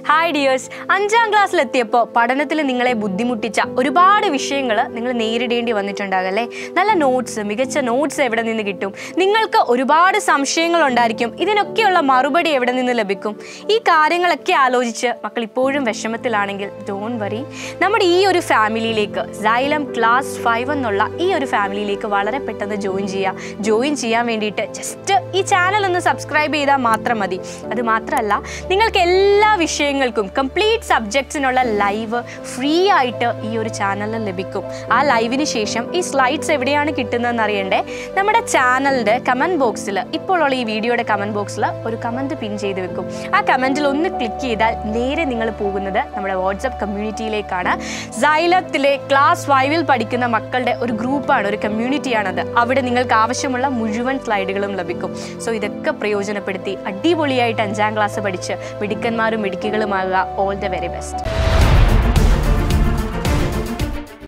hi dears അഞ്ചാം ക്ലാസ്സിലെത്തിയപ്പോൾ പഠനത്തിൽ നിങ്ങളെ ബുദ്ധിമുട്ടിച്ച ഒരുപാട് വിഷയങ്ങൾ നിങ്ങൾ നേരിടേണ്ടി വന്നിട്ടുണ്ടാകല്ലേ നല്ല നോട്ട്സ് മികച്ച നോട്ട്സ് എവിടെ നിന്ന് കിട്ടും നിങ്ങൾക്ക് ഒരുപാട് സംശയങ്ങൾ ഉണ്ടായിരിക്കും ഇതിനൊക്കെയുള്ള മറുപടി എവിടെ നിന്ന് ലഭിക്കും ഈ കാര്യങ്ങളൊക്കെ ആലോചിച്ച് മക്കൾ ഇപ്പോഴും വിഷമത്തിലാണെങ്കിൽ ഡോൺ വറി നമ്മുടെ ഈ ഒരു ഫാമിലിയിലേക്ക് സൈലം ക്ലാസ് ഫൈവ് എന്നുള്ള ഈ ഒരു ഫാമിലിയിലേക്ക് വളരെ പെട്ടെന്ന് ജോയിൻ ചെയ്യുക ജോയിൻ ചെയ്യാൻ വേണ്ടിയിട്ട് ജസ്റ്റ് ഈ ചാനൽ ഒന്ന് സബ്സ്ക്രൈബ് ചെയ്താൽ മാത്രം മതി അത് മാത്രമല്ല നിങ്ങൾക്ക് എല്ലാ വിഷയങ്ങൾക്കും കംപ്ലീറ്റ് സബ്ജക്ട്സിനുള്ള ലൈവ് ഫ്രീ ആയിട്ട് ഈ ഒരു ചാനലിൽ ലഭിക്കും ആ ലൈവിന് ശേഷം ഈ സ്ലൈഡ്സ് എവിടെയാണ് കിട്ടുന്നതെന്ന് അറിയണ്ടേ നമ്മുടെ ചാനലിൻ്റെ കമൻറ്റ് ബോക്സിൽ ഇപ്പോൾ ഉള്ള ഈ വീഡിയോയുടെ കമൻറ്റ് ബോക്സിൽ ഒരു കമൻറ്റ് പിൻ ചെയ്ത് വെക്കും ആ കമൻറ്റിൽ ഒന്ന് ക്ലിക്ക് ചെയ്താൽ നേരെ നിങ്ങൾ പോകുന്നത് നമ്മുടെ വാട്സപ്പ് കമ്മ്യൂണിറ്റിയിലേക്കാണ് സൈലത്തിലെ ക്ലാസ് ഫൈവിൽ പഠിക്കുന്ന മക്കളുടെ ഒരു ഗ്രൂപ്പാണ് ഒരു കമ്മ്യൂണിറ്റിയാണത് അവിടെ നിങ്ങൾക്ക് ആവശ്യമുള്ള മുഴുവൻ സ്ലൈഡുകളും ലഭിക്കും സോ ഇതൊക്കെ പ്രയോജനപ്പെടുത്തി അടിപൊളിയായിട്ട് അഞ്ചാം ക്ലാസ് പഠിച്ച് മിടുക്കന്മാരും മിടുക്കികളുമാകുക ഓൾ ദ വെരി ബെസ്റ്റ്